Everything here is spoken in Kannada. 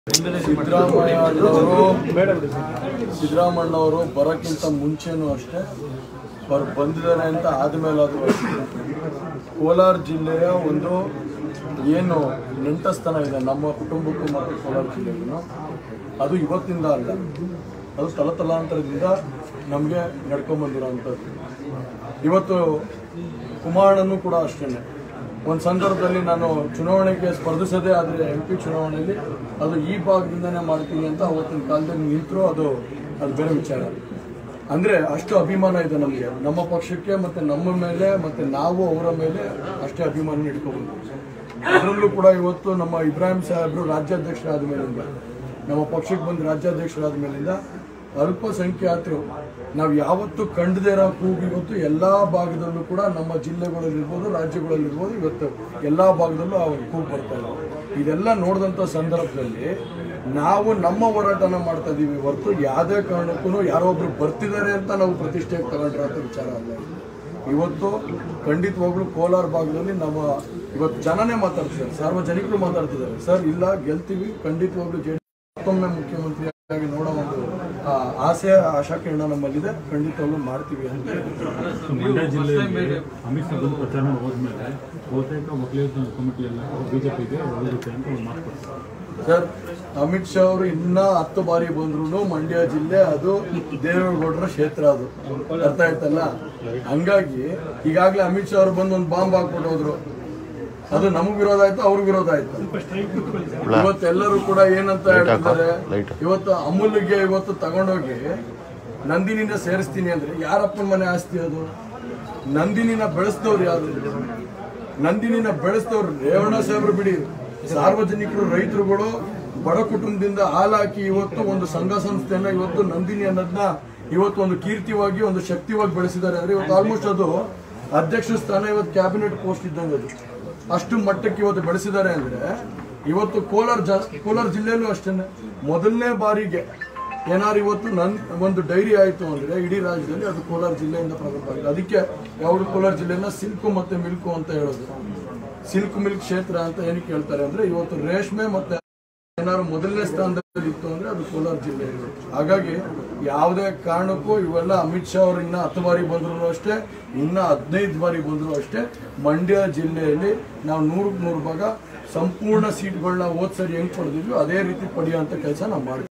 ಸಿದ್ದರಾಮಯ್ಯನವರು ಸಿದ್ದರಾಮಣ್ಣವರು ಬರೋಕ್ಕಿಂತ ಮುಂಚೆನೂ ಅಷ್ಟೇ ಅವ್ರು ಬಂದಿದ್ದಾರೆ ಅಂತ ಆದಮೇಲಾದರೂ ಅಷ್ಟೇ ಕೋಲಾರ ಜಿಲ್ಲೆಯ ಒಂದು ಏನು ನೆಂಟಸ್ತನ ಇದೆ ನಮ್ಮ ಕುಟುಂಬಕ್ಕೂ ಮತ್ತು ಕೋಲಾರ ಜಿಲ್ಲೆಗೂ ಅದು ಇವತ್ತಿಂದ ಅಲ್ಲ ಅದು ತಲತಲಾಂತರದಿಂದ ನಮಗೆ ನಡ್ಕೊಂಬಂದಿರೋವಂಥದ್ದು ಇವತ್ತು ಕುಮಾರಣ್ಣನು ಕೂಡ ಅಷ್ಟೇ ಒಂದು ಸಂದರ್ಭದಲ್ಲಿ ನಾನು ಚುನಾವಣೆಗೆ ಸ್ಪರ್ಧಿಸದೇ ಆದರೆ ಎಂ ಪಿ ಚುನಾವಣೆಯಲ್ಲಿ ಅದು ಈ ಭಾಗದಿಂದನೇ ಮಾಡ್ತೀನಿ ಅಂತ ಅವತ್ತಿನ ಕಾಲದಲ್ಲಿ ನಿಂತರು ಅದು ಅದು ಬೇರೆ ವಿಚಾರ ಅಂದರೆ ಅಷ್ಟು ಅಭಿಮಾನ ಇದೆ ನಮಗೆ ನಮ್ಮ ಪಕ್ಷಕ್ಕೆ ಮತ್ತು ನಮ್ಮ ಮೇಲೆ ಮತ್ತು ನಾವು ಅವರ ಮೇಲೆ ಅಷ್ಟೇ ಅಭಿಮಾನ ಇಟ್ಕೊಬೋದು ಅದರಲ್ಲೂ ಕೂಡ ಇವತ್ತು ನಮ್ಮ ಇಬ್ರಾಹಿಂ ಸಾಹೇಬರು ರಾಜ್ಯಾಧ್ಯಕ್ಷರಾದ ಮೇಲಿಂದ ನಮ್ಮ ಪಕ್ಷಕ್ಕೆ ಬಂದು ರಾಜ್ಯಾಧ್ಯಕ್ಷರಾದ ಮೇಲಿಂದ ಅಲ್ಪಸಂಖ್ಯಾತರು ನಾವು ಯಾವತ್ತೂ ಕಂಡದೇ ಇರೋ ಕೂಗು ಇವತ್ತು ಎಲ್ಲ ಭಾಗದಲ್ಲೂ ಕೂಡ ನಮ್ಮ ಜಿಲ್ಲೆಗಳಲ್ಲಿರ್ಬೋದು ರಾಜ್ಯಗಳಲ್ಲಿರ್ಬೋದು ಇವತ್ತು ಎಲ್ಲ ಭಾಗದಲ್ಲೂ ಅವ್ರ ಕೂಗು ಬರ್ತಾ ಇದೆ ಇದೆಲ್ಲ ನೋಡಿದಂಥ ಸಂದರ್ಭದಲ್ಲಿ ನಾವು ನಮ್ಮ ಹೋರಾಟನ ಮಾಡ್ತಾ ಇದೀವಿ ಹೊರತು ಯಾವುದೇ ಕಾರಣಕ್ಕೂ ಯಾರೋ ಒಬ್ರು ಬರ್ತಿದ್ದಾರೆ ಅಂತ ನಾವು ಪ್ರತಿಷ್ಠೆಗೆ ತಗೊಂಡಿರೋಂಥ ವಿಚಾರ ಅಲ್ಲ ಇದು. ಇವತ್ತು ಖಂಡಿತವಾಗ್ಲೂ ಕೋಲಾರ ಭಾಗದಲ್ಲಿ ನಮ್ಮ ಇವತ್ತು ಜನನೇ ಮಾತಾಡ್ತಿದ್ದಾರೆ ಸಾರ್ವಜನಿಕರು ಮಾತಾಡ್ತಿದ್ದಾರೆ ಸರ್ ಇಲ್ಲ ಗೆಲ್ತೀವಿ ಖಂಡಿತವಾಗ್ಲೂ ಜೆ ಮತ್ತೊಮ್ಮೆ ಮುಖ್ಯಮಂತ್ರಿಯಾಗಿ ನೋಡೋ ಒಂದು ಆ, ಆಸೆ ಆಶಾಕಿರಣ ನಮ್ಮಲ್ಲಿದೆ ಖಂಡಿತವಾಗ್ಲೂ ಮಾಡ್ತೀವಿ ಅಂತ ಹೇಳ್ತೀನಿ. ಮಂಡ್ಯ ಜಿಲ್ಲೆಯಲ್ಲಿ ಅಮಿತ್ ಶಾ ಬಂದು ಪ್ರಚಾರ ಹೋದ್ಮೇಲೆ ಬಹುತೇಕ ಒಕ್ಕಲಿಗ ಕಮಿಟಿ ಎಲ್ಲ ಬಿಜೆಪಿಗೆ ಹೋಗುತ್ತೆ ಅಂತ ಒಂದು ಮಾತು ಕೊಡ್ತಾರೆ ಸರ್ ಅಮಿತ್ ಶಾ ಅವರು ಇನ್ನ ಹತ್ತು ಬಾರಿ ಬಂದ್ರು ಮಂಡ್ಯ ಜಿಲ್ಲೆ ಅದು ದೇವೇಗೌಡರ ಕ್ಷೇತ್ರ ಅದು ಅರ್ಥ ಆಯ್ತಲ್ಲ ಹಂಗಾಗಿ ಈಗಾಗಲೇ ಅಮಿತ್ ಶಾ ಅವರು ಬಂದು ಒಂದು ಬಾಂಬ್ ಹಾಕ್ಬಿಟ್ಟು ಹೋದ್ರು ಅದು ನಮಗ್ ವಿರೋಧ ಆಯ್ತು ಅವ್ರಿಗೆ ವಿರೋಧ ಆಯ್ತು ಇವತ್ತೆಲ್ಲರೂ ಕೂಡ ಏನಂತ ಹೇಳ್ತಿದ್ದಾರೆ ಇವತ್ತು ಅಮೂಲ್ಗೆ ಇವತ್ತು ತಗೊಂಡೋಗಿ ನಂದಿನಿನ ಸೇರಿಸ್ತೀನಿ ಅಂದ್ರೆ ಯಾರಪ್ಪನ ಮನೆ ಆಸ್ತಿ ಅದು ನಂದಿನಿನ ಬೆಳೆಸಿದವ್ರು ಯಾರು ನಂದಿನಿನ ಬೆಳೆಸಿದವ್ರು ರೇವಣ್ಣ ಸಾಹೇಬ್ರು ಬಿಡಿ ಸಾರ್ವಜನಿಕರು ರೈತರುಗಳು ಬಡ ಕುಟುಂಬದಿಂದ ಹಾಲಾಕಿ ಇವತ್ತು ಒಂದು ಸಂಘ ಸಂಸ್ಥೆಯನ್ನ ಇವತ್ತು ನಂದಿನಿ ಅನ್ನೋದನ್ನ ಇವತ್ತು ಒಂದು ಕೀರ್ತಿವಾಗಿ ಒಂದು ಶಕ್ತಿವಾಗಿ ಬೆಳೆಸಿದ್ದಾರೆ ಅಂದ್ರೆ ಇವತ್ತು ಆಲ್ಮೋಸ್ಟ್ ಅದು ಅಧ್ಯಕ್ಷ ಸ್ಥಾನ ಇವತ್ತು ಕ್ಯಾಬಿನೆಟ್ ಪೋಸ್ಟ್ ಇದ್ದಂಗೆ ಅದು ಅಷ್ಟು ಮಟ್ಟಕ್ಕೆ ಇವತ್ತು ಬೆಳೆಸಿದ್ದಾರೆ ಅಂದ್ರೆ ಇವತ್ತು ಕೋಲಾರ ಜ ಕೋಲಾರ ಜಿಲ್ಲೆಯಲ್ಲೂ ಅಷ್ಟೇ ಮೊದಲನೇ ಬಾರಿಗೆ ಏನಾರು ಇವತ್ತು ನನ್ ಒಂದು ಡೈರಿ ಆಯಿತು ಅಂದ್ರೆ ಇಡೀ ರಾಜ್ಯದಲ್ಲಿ ಅದು ಕೋಲಾರ ಜಿಲ್ಲೆಯಿಂದ ಪ್ರಾರಂಭ ಆಗಿದೆ ಅದಕ್ಕೆ ಯಾವುದು ಕೋಲಾರ ಜಿಲ್ಲೆಯನ್ನ ಸಿಲ್ಕು ಮತ್ತೆ ಮಿಲ್ಕು ಅಂತ ಹೇಳೋದು ಸಿಲ್ಕ್ ಮಿಲ್ಕ್ ಕ್ಷೇತ್ರ ಅಂತ ಏನಕ್ಕೆ ಹೇಳ್ತಾರೆ ಅಂದ್ರೆ ಇವತ್ತು ರೇಷ್ಮೆ ಮತ್ತೆ ಏನಾದ್ರು ಮೊದಲನೇ ಸ್ಥಾನದಲ್ಲಿ ಇತ್ತು ಅಂದ್ರೆ ಅದು ಕೋಲಾರ ಜಿಲ್ಲೆ ಇರುತ್ತೆ ಹಾಗಾಗಿ ಯಾವುದೇ ಕಾರಣಕ್ಕೂ ಇವೆಲ್ಲ ಅಮಿತ್ ಶಾ ಅವರು ಇನ್ನ ಹತ್ತು ಬಾರಿ ಬಂದ್ರು ಅಷ್ಟೇ ಇನ್ನ ಹದಿನೈದು ಬಾರಿ ಬಂದ್ರು ಅಷ್ಟೇ ಮಂಡ್ಯ ಜಿಲ್ಲೆಯಲ್ಲಿ ನಾವು ನೂರಕ್ಕೆ ನೂರು ಭಾಗ ಸಂಪೂರ್ಣ ಸೀಟ್ಗಳನ್ನ ಹೋದ್ ಸರಿ ಹೆಂಗ್ ಪಡೆದಿದ್ವಿ ಅದೇ ರೀತಿ ಪಡೆಯುವಂತ ಕೆಲಸ ನಾವು ಮಾಡ್ತೀವಿ